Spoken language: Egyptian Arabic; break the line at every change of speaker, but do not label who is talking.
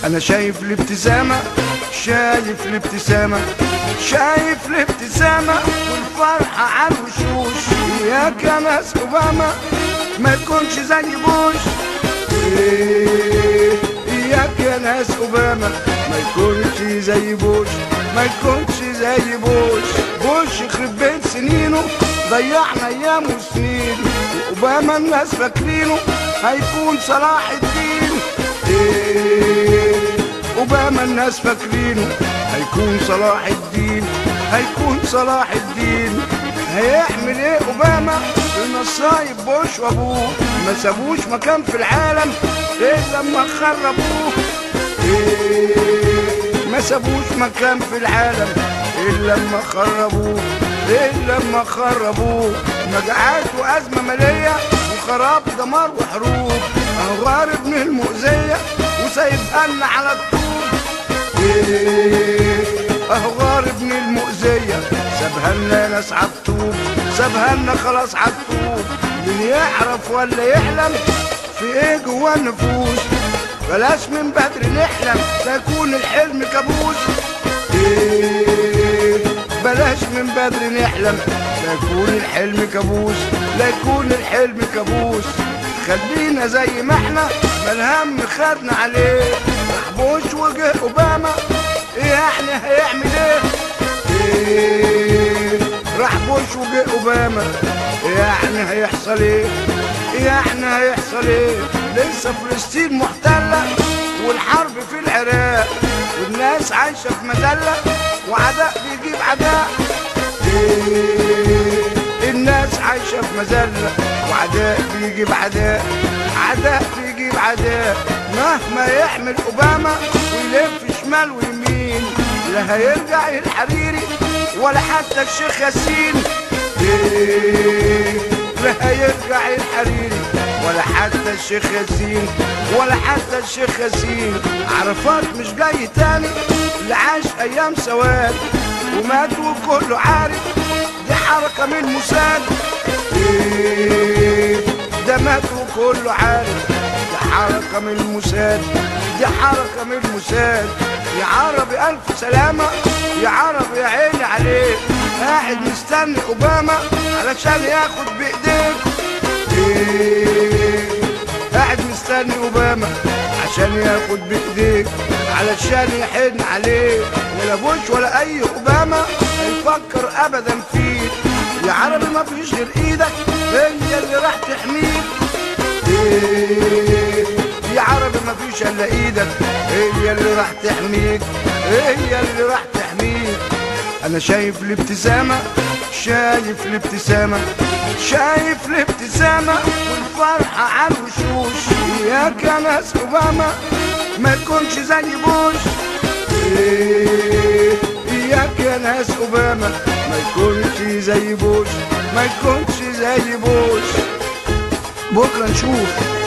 انا شايف الابتسامة شايف الابتسامة شايف الابتسامة والفرحة على الوشوش اياك يا ناس اوباما ما يكونش زي بوش إيه، اياك يا ناس اوباما ما يكونش زي بوش ما يكونش زي بوش بوش يخرب بيت سنينه ضيعنا ايام وسنين واوباما الناس فاكرينه هيكون صلاح الدين إيه اوباما الناس فاكرينه هيكون صلاح الدين هيكون صلاح الدين هيعمل ايه اوباما النصايب بوش وابوه ما سابوش مكان في العالم الا لما خربوه إيه ما سابوش مكان في العالم الا لما خربوه الا لما خربوه مجاعات وازمه ماليه وخراب دمار وحروب اهو غارب من المؤذيه وسايب قلنا على الطول إيه اهو غارب من المؤذيه سابها لنا ناس عالطوب سابها لنا خلاص عالطوب من يعرف ولا يحلم في ايه جوا النفوس بلاش من بدري نحلم لا يكون الحلم كابوس إيه بلاش من بدري نحلم لا يكون الحلم كابوس لا يكون الحلم كابوس خلينا زي ما احنا ما الهم خدنا عليه محبوش وجه اوباما ايه يعني هيعمل ايه ايه راح بوش وجه اوباما إيه يعني هيحصل ايه إيه يعني هيحصل ايه لسه فلسطين محتلة والحرب في العراق والناس عايشة في مذلة وعداء بيجيب عداء إيه الناس عايشة في مذلة وعداء بيجيب عداء عداء بيجيب عداء مهما يحمل أوباما ويلف شمال ويمين لا هيرجع الحريري ولا حتى الشيخ ياسين إيه لا هيرجع الحريري ولا حتى الشيخ ياسين ولا حتى الشيخ ياسين عرفات مش جاي تاني اللي عاش ايام سواد ومات وكله عارف دي حركة من موساد إيه ده مات وكله عارف دي حركة من الموساد دي حركة من الموساد يا عربي ألف سلامة يا عربي يا عيني عليك قاعد مستني أوباما علشان ياخد بإيديك إيه قاعد مستني أوباما عشان ياخد بإيديك علشان يحن عليك ولا بوش ولا أي أوباما هيفكر أبدا فيك يا عربي ما فيش غير إيدك هي اللي راح تحميك إيه يا عربي ما فيش الا ايدك هي اللي راح تحميك هي اللي راح تحميك انا شايف الابتسامة شايف الابتسامة شايف الابتسامة والفرحة على الوشوش اياك يا ناس اوباما ما يكونش زي بوش إيه اياك يا ناس اوباما ما يكونش زي بوش ما يكونش زي بوش بكره نشوف